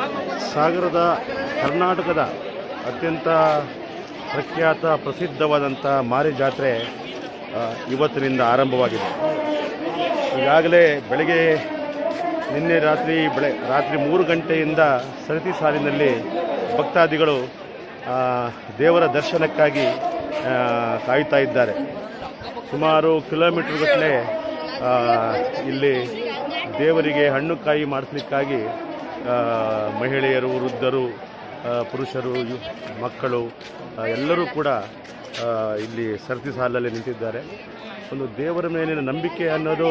ಸಾಗರದ ಕರ್ನಾಟಕದ ಅತ್ಯಂತ ಪ್ರಖ್ಯಾತ ಪ್ರಸಿದ್ಧವಾದಂಥ ಮಾರಿ ಜಾತ್ರೆ ಆ, ಇವತ್ತಿನಿಂದ ಆರಂಭವಾಗಿದೆ ಈಗಾಗಲೇ ಬೆಳಗ್ಗೆ ನಿನ್ನೆ ರಾತ್ರಿ ಬೆಳೆ ರಾತ್ರಿ ಮೂರು ಗಂಟೆಯಿಂದ ಸರತಿ ಸಾಲಿನಲ್ಲಿ ಭಕ್ತಾದಿಗಳು ಆ, ದೇವರ ದರ್ಶನಕ್ಕಾಗಿ ಆ, ಕಾಯುತ್ತಾ ಇದ್ದಾರೆ ಸುಮಾರು ಕಿಲೋಮೀಟರ್ ಗಟ್ಟಲೆ ಇಲ್ಲಿ ದೇವರಿಗೆ ಹಣ್ಣು ಕಾಯಿ ಮಾಡಿಸ್ಲಿಕ್ಕಾಗಿ ಆ, ಮಹಿಳೆಯರು ವೃದ್ಧರು ಆ, ಪುರುಷರು ಯು- ಮಕ್ಕಳು ಆ, ಎಲ್ಲರೂ ಕೂಡ ಆ, ಇಲ್ಲಿ ಸರತಿ ಸಾಲಲ್ಲಿ ನಿಂತಿದ್ದಾರೆ ಒಂದು ದೇವರ ಮೇಲಿನ ನಂಬಿಕೆ ಅನ್ನೋದು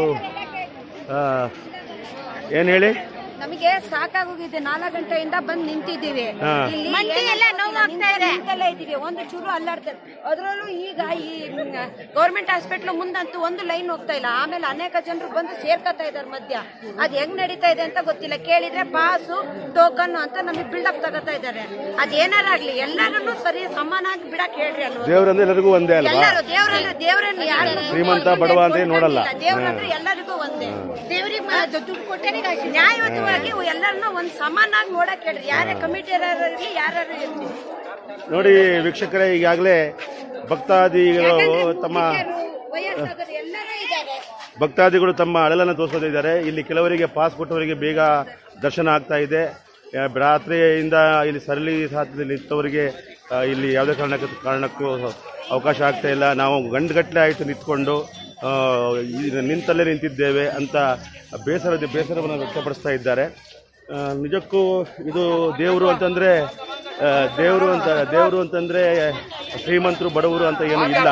ಏನು ಹೇಳಿ ನಮಗೆ ಸಾಕಾಗೋಗಿದೆ ನಾಲ್ಕು ಗಂಟೆಯಿಂದ ಬಂದು ನಿಂತಿದ್ದೀವಿ ಹಾ. ಇಲ್ಲಿ ಮಂಡಿ ಎಲ್ಲ ಏನಾಗ್ತಿಲ್ಲ, ನೋವಾಗ್ತಾ ಇದೆ. ನಿಂತಲ್ಲೇ ಇದ್ದೀವಿ ಒಂದು ಚೂರು ಅಲ್ಲಾಡ್ತಾರೆ ಅದರಲ್ಲೂ ಈಗ ಈ ಗೌರ್ಮೆಂಟ್ ಹಾಸ್ಪಿಟ್ಲ್ ಮುಂದಂತೂ ಒಂದು ಲೈನ್ ಹೋಗ್ತಾ ಇಲ್ಲ ಆಮೇಲೆ ಅನೇಕ ಜನರು ಬಂದು ಸೇರ್ಕೊತಾ ಇದ್ದಾರೆ ಮಧ್ಯ ಅದ್ ಹೆಂಗ್ ನಡೀತಾ ಇದೆ ಅಂತ ಗೊತ್ತಿಲ್ಲ ಕೇಳಿದ್ರೆ ಪಾಸು ಟೋಕನ್ ಅಂತ ನಮಗೆ ಬಿಲ್ಡಪ್ ತಗೋತಾ ಇದ್ದಾರೆ ಅದ್ ಏನಾರಾಗ್ಲಿ ಎಲ್ಲರನ್ನು ಸರಿ ಸಮಾನಾಗಿ ಬಿಡಕ್ ಹೇಳ್ರಿ ಅಲ್ವ ದೇವರಂದ್ರೆ ಎಲ್ಲರಿಗೂ ಒಂದೇ ಅಲ್ವಾ ಎಲ್ಲರೂ ದೇವರನ್ನ ದೇವರನ್ನ ಯಾರು ಶ್ರೀಮಂತ, ಬಡವ ಅಂತ ಏನ್ ನೋಡಲ್ಲ. ದೇವರಂದ್ರೆ ಎಲ್ಲರಿಗೂ ಒಂದೇ ದೇವ್ರಿಗೆ ದುಡ್ಡು ಕೊಟ್ಟರೆ ನ್ಯಾಯಯುತವಾಗಿ ಎಲ್ಲರನ್ನ ಒಂದ್ ಸಮಾನಾಗಿ ನೋಡಕ್ ಹೇಳ್ರಿ ಯಾರೇ ಕಮಿಟಿ ಇರಲಿ ಯಾರು ಇರ್ಲಿ ನೋಡಿ ವೀಕ್ಷಕರೇ ಈಗಾಗಲೇ ಭಕ್ತಾದಿಗಳು ತಮ್ಮ ವಯಸ್ಸಾದವರು ಎಲ್ಲರೂ ಇದ್ದಾರೆ ಭಕ್ತಾದಿಗಳು ತಮ್ಮ ಅಳಲನ್ನು ತೋರಿಸ್ಕೊತಿದ್ದಾರೆ ಇಲ್ಲಿ ಕೆಲವರಿಗೆ ಪಾಸ್ ಕೊಟ್ಟವರಿಗೆ ಬೇಗ ದರ್ಶನ ಆಗ್ತಾ ಇದೆ ಆ, ರಾತ್ರಿಯಿಂದ ಇಲ್ಲಿ ಸರಳಿ ಸಾಧ್ಯದಲ್ಲಿ ನಿಂತವರಿಗೆ ಆ, ಇಲ್ಲಿ ಯಾವುದೇ ಕಾರಣಕ್ಕೆ ಕಾರಣಕ್ಕೂ ಅವಕಾಶ ಆಗ್ತಾ ಇಲ್ಲ ನಾವು ಗಂಟುಗಟ್ಟಲೆ ಆಯಿತು ನಿಂತ್ಕೊಂಡು ಆ, ಈ ನಿಂತಲ್ಲೇ ನಿಂತಿದ್ದೇವೆ ಅಂತ ಬೇಸರದ ಬೇಸರವನ್ನು ವ್ಯಕ್ತಪಡಿಸ್ತಾ ಇದ್ದಾರೆ ಆ, ನಿಜಕ್ಕೂ ಇದು ದೇವರು ಅಂತಂದ್ರೆ ಆ, ದೇವರು ಅಂತ ದೇವರು ಅಂತಂದ್ರೆ ಶ್ರೀಮಂತರು ಬಡವರು ಅಂತ ಏನು ಇಲ್ಲ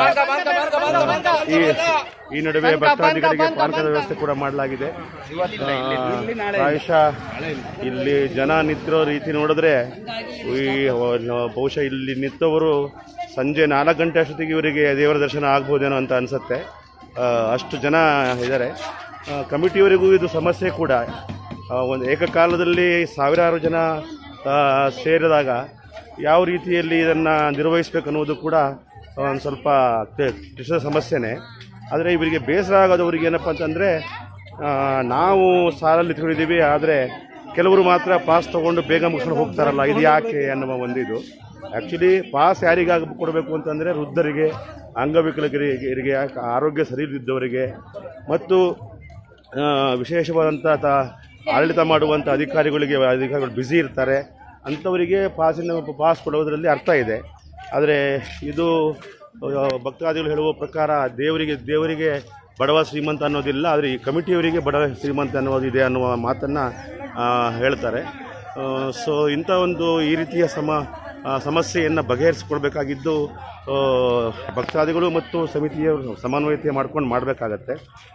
ಆ, ಈ ಈ ನಡುವೆ ಭಕ್ತಾದಿಗಳಿಗೆ ಪಾನಕದ ವ್ಯವಸ್ಥೆ ಕೂಡ ಮಾಡಲಾಗಿದೆ ಆ, ಪ್ರಾಯಶಃ ಇಲ್ಲಿ ಜನ ನಿಂತಿರೋ ರೀತಿ ನೋಡಿದ್ರೆ ಈ ಬಹುಶಃ ಇಲ್ಲಿ ನಿಂತವರು ಸಂಜೆ ನಾಲ್ಕು ಗಂಟೆ ಅಷ್ಟೊತ್ತಿಗೆ ಇವರಿಗೆ ದೇವರ ದರ್ಶನ ಆಗ್ಬೋದೇನೋ ಅಂತ ಅನ್ಸುತ್ತೆ ಆ, ಅಷ್ಟು ಜನ ಇದ್ದಾರೆ ಆ, ಕಮಿಟಿಯವರಿಗೂ ಇದು ಸಮಸ್ಯೆ ಕೂಡ ಆ, ಒಂದು ಏಕಕಾಲದಲ್ಲಿ ಸಾವಿರಾರು ಜನ ಆ, ಸೇರಿದಾಗ ಯಾವ ರೀತಿಯಲ್ಲಿ ಇದನ್ನು ನಿರ್ವಹಿಸಬೇಕು ಅನ್ನೋದು ಕೂಡ ಒಂದು ಸ್ವಲ್ಪ ಕ್ಲಿ- ಕ್ಲಿಷ್ಟದ ಸಮಸ್ಯೆನೇ ಆದರೆ ಇವರಿಗೆ ಬೇಸರ ಆಗೋದವ್ರಿಗೆ ಏನಪ್ಪ ಅಂತಂದರೆ ನಾವು ಸಾಲಲ್ಲಿ ನಿಂತ್ಕೊಂಡಿದ್ದೀವಿ ಆದರೆ ಕೆಲವರು ಮಾತ್ರ ಪಾಸ್ ತಗೊಂಡು ಬೇಗ ಮುಗಿಸ್ಕೊಂಡು ಹೋಗ್ತಾರಲ್ಲ ಇದು ಯಾಕೆ ಅನ್ನುವ ಒಂದು ಇದು ಆ್ಯಕ್ಚುಲಿ ಪಾಸ್ ಯಾರಿಗಾಗಿ ಕೊಡಬೇಕು ಅಂತಂದರೆ ವೃದ್ಧರಿಗೆ ಅಂಗವಿಕಲರಿಗೆ ಆರೋಗ್ಯ ಸರಿ ಇದ್ದವರಿಗೆ ಮತ್ತು ಆ, ವಿಶೇಷವಾದಂಥ ತ ಆಡಳಿತ ಮಾಡುವಂಥ ಅಧಿಕಾರಿಗಳಿಗೆ ಅಧಿಕಾರಿಗಳು ಬ್ಯುಸಿ ಇರ್ತಾರೆ ಅಂಥವರಿಗೆ ಪಾಸಿನ ಪಾಸ್ ಕೊಡೋದ್ರಲ್ಲಿ ಅರ್ಥ ಇದೆ ಆದರೆ ಇದು ಆ, ಭಕ್ತಾದಿಗಳು ಹೇಳುವ ಪ್ರಕಾರ ದೇವರಿಗೆ ದೇವರಿಗೆ ಬಡವ ಶ್ರೀಮಂತ ಅನ್ನೋದಿಲ್ಲ ಆದರೆ ಈ ಕಮಿಟಿಯವರಿಗೆ ಬಡವ ಶ್ರೀಮಂತ ಅನ್ನೋದಿದೆ ಅನ್ನುವ ಮಾತನ್ನು ಹೇಳ್ತಾರೆ ಸೊ ಇಂಥ ಒಂದು ಈ ರೀತಿಯ ಸಮ ಆ, ಸಮಸ್ಯೆಯನ್ನು ಬಗೆಹರಿಸಿಕೊಡ್ಬೇಕಾಗಿದ್ದು ಆ, ಭಕ್ತಾದಿಗಳು ಮತ್ತು ಸಮಿತಿಯವರು ಸಮನ್ವಯತೆ ಮಾಡ್ಕೊಂಡು ಮಾಡಬೇಕಾಗತ್ತೆ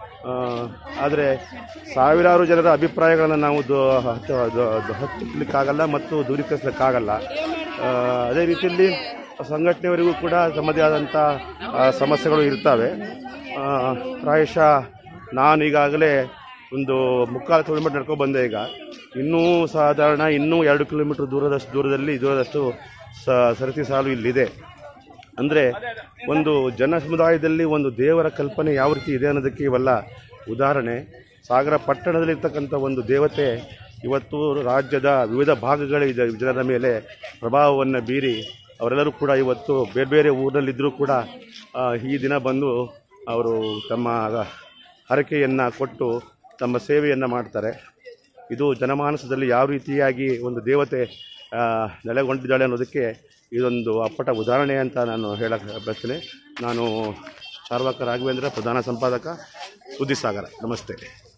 ಆದರೆ ಸಾವಿರಾರು ಜನರ ಅಭಿಪ್ರಾಯಗಳನ್ನು ನಾವು ದು- ಹತ್ತು- ದು- ದು- ಹತ್ತಿಕ್ಕಲಿಕ್ಕಾಗಲ್ಲ ಮತ್ತು ದೂರೀಕರಿಸಲಿಕ್ಕಾಗಲ್ಲ ಆ, ಅದೇ ರೀತಿಯಲ್ಲಿ ಸಂಘಟನೆಯವರಿಗೂ ಕೂಡ ತಮ್ಮದೇ ಆದಂಥ ಆ, ಸಮಸ್ಯೆಗಳು ಇರ್ತವೆ ಆ, ಪ್ರಾಯಶಃ ನಾನು ಈಗಾಗಲೇ ಒಂದು ಮುಕ್ಕಾಲು ಕಿಲೋಮೀಟರ್ ನಡ್ಕೊಂಡು ಬಂದೆ ಈಗ ಇನ್ನೂ ಸಾಧಾರಣ ಇನ್ನೂ ಎರಡು ಕಿಲೋಮೀಟರ್ ದೂರದಷ್ಟು ದೂರದಲ್ಲಿ ದೂರದಷ್ಟು ಸ ಸರತಿ ಸಾಲು ಇಲ್ಲಿದೆ ಅಂದರೆ ಒಂದು ಜನ ಸಮುದಾಯದಲ್ಲಿ ಒಂದು ದೇವರ ಕಲ್ಪನೆ ಯಾವ ರೀತಿ ಇದೆ ಅನ್ನೋದಕ್ಕೆ ಇವೆಲ್ಲ ಉದಾಹರಣೆ ಸಾಗರ ಪಟ್ಟಣದಲ್ಲಿರ್ತಕ್ಕಂಥ ಒಂದು ದೇವತೆ ಇವತ್ತು ರಾಜ್ಯದ ವಿವಿಧ ಭಾಗಗಳ ಇದ- ಜನರ ಮೇಲೆ ಪ್ರಭಾವವನ್ನು ಬೀರಿ ಅವರೆಲ್ಲರೂ ಕೂಡ ಇವತ್ತು ಬೇರೆ ಬೇರೆ ಊರಿನಲ್ಲಿದ್ದರೂ ಕೂಡ ಆ, ಈ ದಿನ ಬಂದು ಅವರು ತಮ್ಮ ಹರಕೆಯನ್ನು ಕೊಟ್ಟು ತಮ್ಮ ಸೇವೆಯನ್ನು ಮಾಡ್ತಾರೆ ಇದು ಜನಮಾನಸದಲ್ಲಿ ಯಾವ ರೀತಿಯಾಗಿ ಒಂದು ದೇವತೆ ಆ, ನೆಲೆಗೊಂಡಿದ್ದಾಳೆ ಅನ್ನೋದಕ್ಕೆ ಇದೊಂದು ಅಪ್ಪಟ ಉದಾಹರಣೆ ಅಂತ ನಾನು ಹೇಳಕ್ಕೆ ಬಯಸ್ತೇನೆ ನಾನು ಚಾರ್ವಾಕ ರಾಘವೇಂದ್ರ ಪ್ರಧಾನ ಸಂಪಾದಕ ಸುದ್ದಿಸಾಗರ ನಮಸ್ತೆ